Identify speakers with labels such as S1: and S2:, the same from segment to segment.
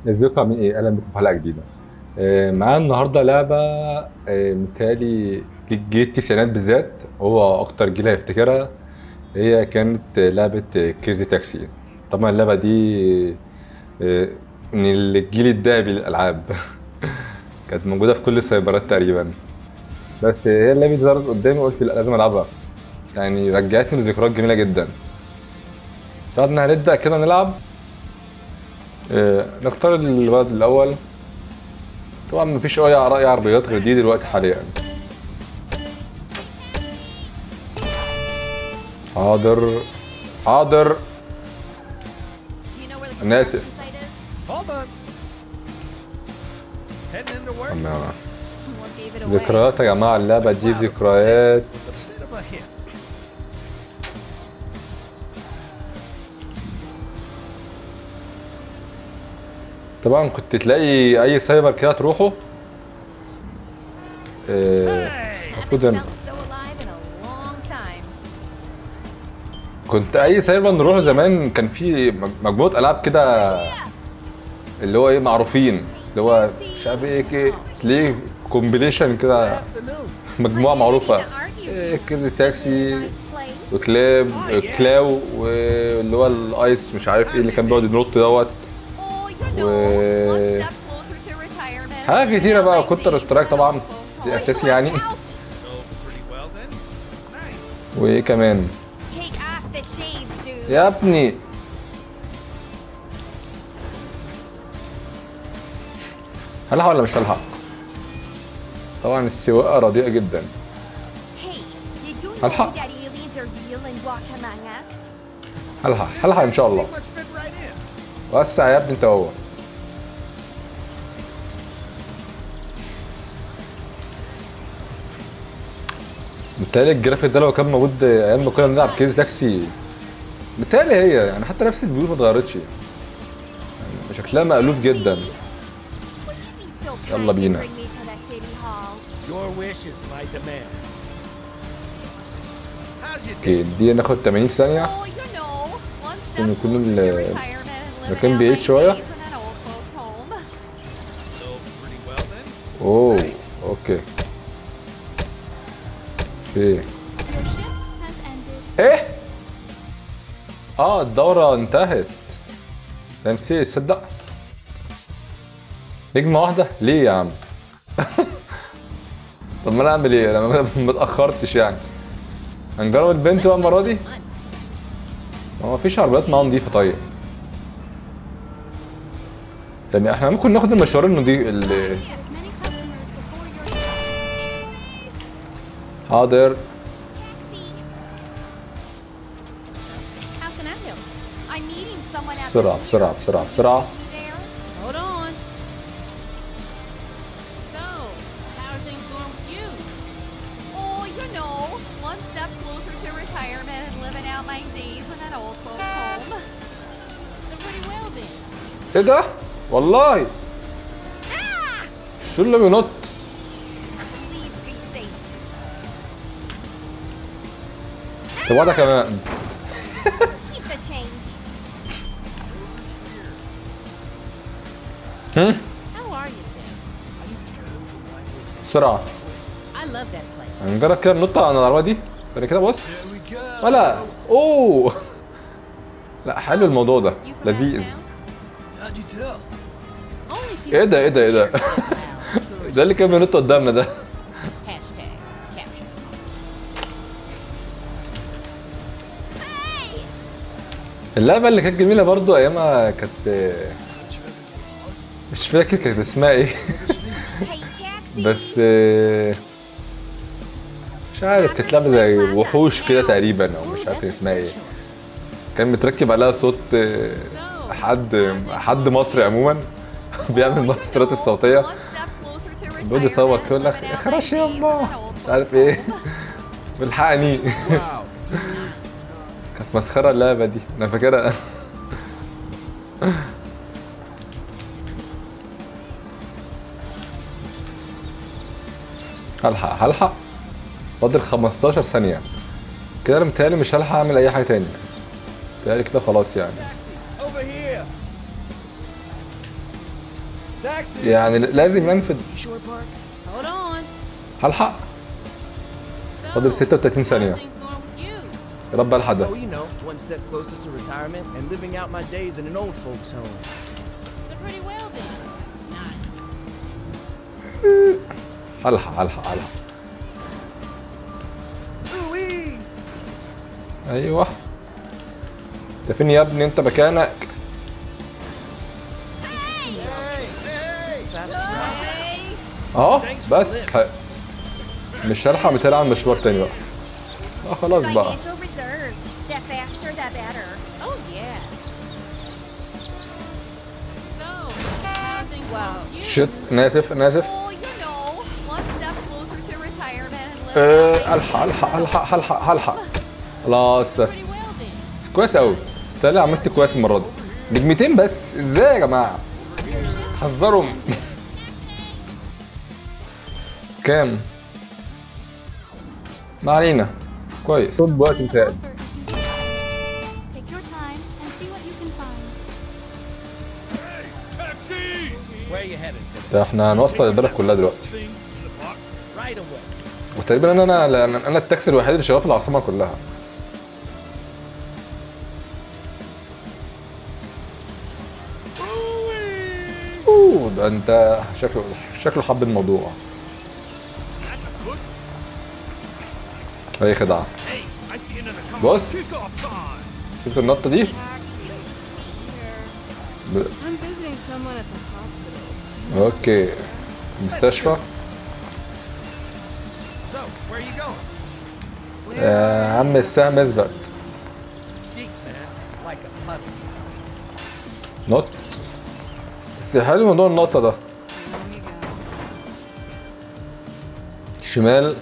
S1: ازيكم عاملين ايه؟ اهلا بكم في حلقه جديده. آه، معانا النهارده لعبه آه، متهيألي جيل جيل التسعينات بالذات هو اكتر جيل هيفتكرها هي كانت لعبه كريزي تاكسي. طبعا اللعبه دي آه، من الجيل الذهبي للالعاب كانت موجوده في كل السايبرات تقريبا. بس هي اللعبه دي ظهرت قدامي قلت لا لازم العبها. يعني رجعتني لذكريات جميله جدا. فقعدنا هنبدا كده نلعب آه، نختار الولد الأول طبعا مفيش أي رأي عربيات غير دي دلوقتي حاليا حاضر حاضر
S2: You know where the
S1: أنا
S2: construction
S1: آسف
S2: site is?
S3: Hold on. Heading into work.
S1: أما
S2: What gave it away?
S1: ذكريات يا جماعة اللعبة دي ذكريات
S3: With a bit of a hint.
S1: طبعا كنت تلاقي أي سايبر كده تروحه آه،
S2: Haven't
S1: المفروض إن
S2: felt so alive in a long time.
S1: كنت أي سايبر نروحه زمان كان في مج- مجموعة ألعاب كده اللي هو إيه معروفين اللي هو مش عارف إيه كده تلاقيه كومبينيشن كده
S3: Afternoon.
S1: مجموعة معروفة
S2: Easy to argue.
S1: إيه، كريزي تاكسي
S2: Nice place.
S1: وكلاب كلاو واللي هو الايس مش عارف ايه اللي كان بيقعد ينط دوت
S2: Oh, you know,
S1: و-
S2: one step closer to retirement.
S1: حاجات كتيرة بقى
S2: Like
S1: كونتر
S2: these
S1: سترايك طبعا
S2: folks.
S1: دي
S2: Oh,
S1: اساسي
S2: you
S1: يعني
S2: worked out.
S3: Oh, pretty well then. Nice.
S1: وايه كمان
S2: Take off the shades, dude.
S1: يا ابني هلحق ولا مش هلحق طبعا السواقة رديئة جدا
S2: Hey, did you know
S1: هلحق.
S2: that aliens are real and walk among us?
S1: هلحق هلحق ان شاء الله
S3: He must fit right in.
S1: وسع يا ابني انت هو متهيألي الجرافيك ده لو كان موجود ايام ما كنا بنلعب كيز تاكسي متهيألي هي يعني حتى نفس البيوت ما اتغيرتش يعني شكلها مألوف جدا
S2: Would you be so
S1: يلا
S2: kind and
S1: بينا.
S2: bring me to the city hall?
S3: Your wish is my demand. How'd you do?
S1: اوكي دي ناخد 80 ثانية
S2: Oh, you know, one step
S1: عشان يكون
S2: closer
S1: ال-
S2: to retirement and living
S1: المكان
S2: out
S1: بعيد
S2: my
S1: شوية.
S2: days in an old folks home.
S3: So pretty well then.
S1: اوه اوكي اوكي
S2: Your shift has ended.
S1: ايه اه الدورة انتهت ام سي صدق نجمة واحدة ليه يا عم طب ما انا اعمل ايه انا ما- ما اتاخرتش يعني هنجرب البنت بقى المرة دي ما هو مفيش عربيات معاها نضيفة طيب يعني احنا ممكن ناخد المشوار النضيف ال-
S2: Yes, many customers before your
S1: حاضر
S2: taxi. How can I help? I'm meeting someone at
S1: بسرعة
S2: the
S1: بسرعة بسرعة بسرعة
S2: there. Hold on.
S4: So, how are things going with you?
S2: Oh, you know, one step closer to retirement and living out my days in an old folks home.
S4: So pretty well then.
S1: ايه ده والله شو اللي بينط
S2: Please be safe.
S1: طب واحدة كمان
S2: Keep the change.
S1: هم
S4: How are you then?
S1: بسرعة
S4: I love that place.
S1: هنجرب كده ننط على العربية دي بعد كده بص ولا اوه لا حلو الموضوع ده
S2: You from
S1: لذيذ
S2: out
S3: How'd you tell?
S4: Only people
S1: ايه ده ايه ده ايه ده
S4: allowed
S1: ده اللي كان بينط قدامنا ده
S4: hashtag caption.
S2: Hey!
S1: اللعبة اللي كانت جميلة برضو ايامها كانت مش فاكر كانت اسمها ايه
S2: Hey, taxi!
S1: بس مش عارف كانت لعبة زي وحوش كده تقريبا او مش عارف اسمها ايه كان متركب عليها صوت حد حد مصري عموما بيعمل المؤثرات الصوتية
S2: One step closer to
S1: بيقعد يصوت
S2: retirement
S1: يقول لك
S2: and living out my
S1: اخرش
S2: days in
S1: يما
S2: an old
S1: مش عارف
S2: folks
S1: ايه
S2: home.
S1: بالحقني
S3: Wow.
S1: كانت مسخرة اللعبة دي انا فاكرها هلحق هلحق فاضل 15 ثانية كده انا متهيألي مش هلحق اعمل اي حاجة تاني متهيألي كده خلاص يعني
S3: Taxi, over here. Taxi.
S1: يعني لازم ننفذ
S3: Seashore Park.
S4: Hold on.
S1: هلحق
S4: So,
S1: فاضل 36 ثانية
S4: how are things going with you?
S1: يا رب الحق ده
S5: Oh, you know, one step closer to retirement and living out my days in an old folks' home.
S4: So pretty well then. Nice.
S1: هلحق هلحق هلحق
S3: Ooh-wee.
S1: ايوه انت فين يا ابني انت مكانك
S5: Fastest route.
S2: Hey.
S1: اهو بس ح- مش هلحق مثال عن مشوار تاني بقى اه خلاص بقى
S2: Financial reserve. The faster, the better.
S4: Oh yeah. So, how are things
S2: Wow.
S4: going with you?
S1: شت انا اسف انا اسف
S2: Well, you know, one step closer to retirement and living
S1: أه،
S2: out my
S1: الحق الحق الحق الحق الحق خلاص بس
S4: Pretty well then.
S1: كويس قوي طلع عملت كويس المره دي نجمتين بس ازاي يا جماعه حذرهم كام ما علينا كويس خد وقت مثال
S2: Take your time and see what you can find.
S3: Where you headed?
S1: ده احنا هنوصل البلد كلها دلوقتي
S3: Right away.
S1: وتقريبا انا انا انا التاكسي الوحيد اللي شغال في العاصمه كلها اوه ده انت شكله شكله حب الموضوع اي خدعه
S3: I see another car.
S1: بص
S3: Kick off time.
S1: شفت النطه دي ب...
S4: I'm visiting someone at the hospital.
S1: اوكي مستشفى
S3: So, where are you going?
S1: يا عم السهم اثبت
S3: Deep, man. Like a puppy.
S1: نط بس حلو موضوع النطه ده شمال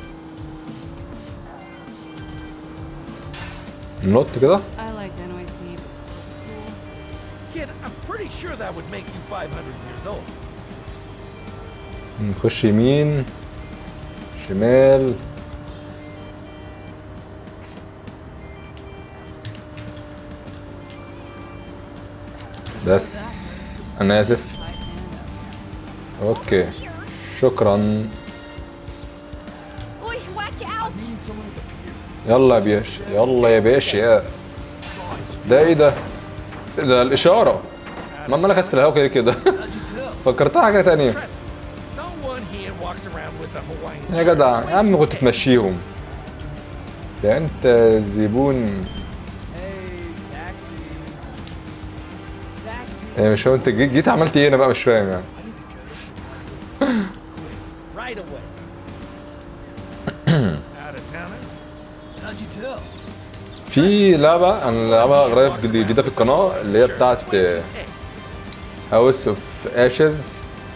S1: نط كده
S6: I liked NYC.
S3: Kid, I'm pretty sure that would make you 500 years old.
S1: نخش يمين شمال بس انا اسف اوكي شكرا
S2: Oi, watch out!
S1: يلا يا باشا يلا يا باشا يا ده ايه ده ده الاشاره ما انا كانت في الهوا كده كده فكرتها حاجه تانية
S3: Trust me, no one here walks around with a Hawaiian
S1: يا جدع يا عم كنت تمشيهم ده انت زبون
S5: Hey, taxi. Taxi.
S1: يعني مش فاهم انت جيت, جيت عملت ايه انا بقى مش فاهم يعني
S3: right away. Out of towner? How'd you tell?
S1: في لعبه انا لعبه قريب جد- جديده في القناه اللي هي بتاعت هاوس اوف اشز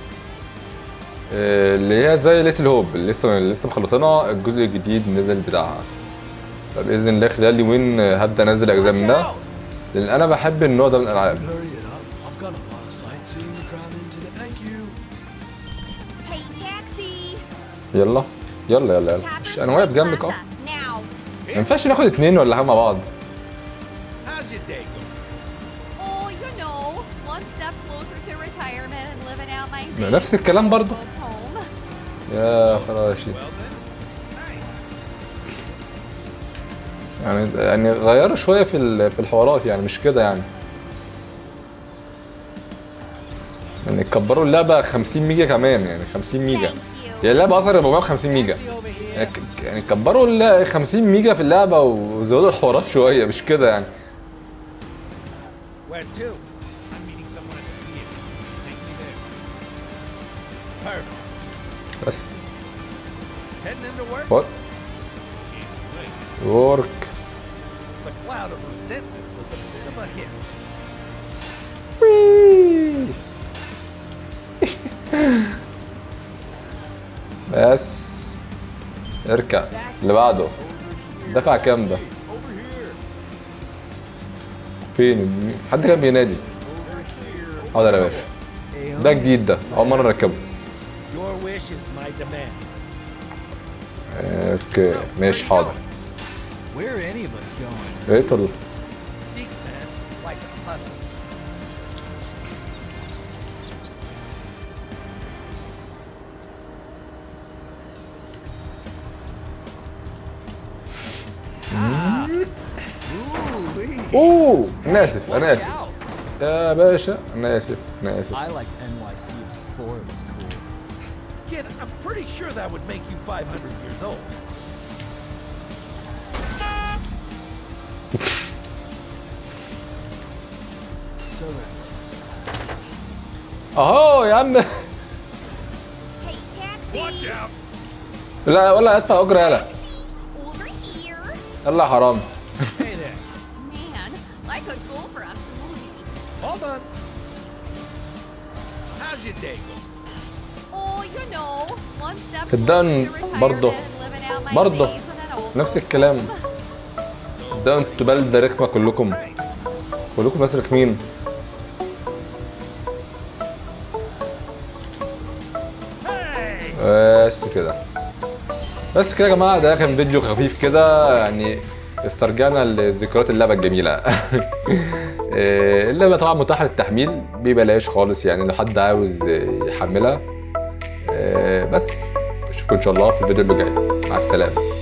S1: اللي هي زي ليتل هوب اللي لسه لسه مخلصينها الجزء الجديد نزل بتاعها فباذن الله خلال اليومين هبدا انزل اجزاء منها لان انا بحب النوع ده من الالعاب
S7: Hurry it up. I've got a lot of sightseeing to cram in today. Thank you.
S2: Hey, taxi!
S1: يلا يلا يلا يلا
S2: Tavern
S1: انا واقف
S2: Square
S1: جنبك اهو
S2: Plaza, Now.
S1: ما ينفعش ناخد اتنين ولا حاجه مع بعض
S3: How's your day going?
S2: Oh, you know, one step closer to retirement and living out my
S1: ما
S2: days
S1: نفس الكلام برضو
S2: folks home.
S1: يا خراشي
S3: Well then, nice.
S1: يعني يعني غيروا شويه في ال- في الحوارات يعني مش كده يعني يعني كبروا اللعبه 50 ميجا كمان يعني 50 ميجا
S2: Thank you.
S1: يعني اللعبه اصلا 450 ميجا يعني ك- يعني كبروا ال 50 ميجا في اللعبه وزودوا الحوارات شويه مش كده يعني
S3: Where to? I'm meeting someone at the theater. Take me there. Perfect.
S1: بس
S3: Heading into work?
S1: وات
S3: Can't wait.
S1: ورك
S3: The cloud of resentment was a bit of a hit.
S1: بس اركع اللي بعده دفع كام ده فين حد كان بينادي حاضر يا باشا ده جديد ده اول مره نركبه
S3: Your wish is my demand.
S1: اوكي ماشي حاضر
S7: Where are any of us going?
S1: ايه طل
S3: Deep man, like a puzzle.
S1: اوه انا اسف انا
S3: Watch
S1: اسف
S3: out.
S1: يا باشا انا اسف انا اسف
S7: I liked NYC before it was cool.
S3: Kid, I'm pretty sure that would make you 500 years old.
S7: So reckless.
S1: اهو يا عم
S2: Hey, taxi!
S3: Watch out.
S1: لا ولا ادفع اجره يلا
S2: Over here!
S1: يلا يا حرام
S3: Hey there.
S2: Man, I could go for a smoothie.
S3: Hold on. How's your day going?
S2: Oh, you know, one step
S1: صدقني
S2: closer to retirement
S1: برضه-
S2: and living out my
S1: برضه
S2: days in an old
S1: نفس
S2: folks'
S1: الكلام.
S2: home.
S1: ده انتوا بلده رخمه كلكم
S3: Nice.
S1: كلكم ناس رخمين
S3: Hey.
S1: بس كده بس كده يا جماعه ده كان فيديو خفيف كده يعني استرجعنا لذكريات اللعبه الجميله إيه، اللعبه طبعا متاحه للتحميل ببلاش خالص يعني لو حد عاوز يحملها إيه، بس اشوفكم ان شاء الله في الفيديو اللي جاي مع السلامه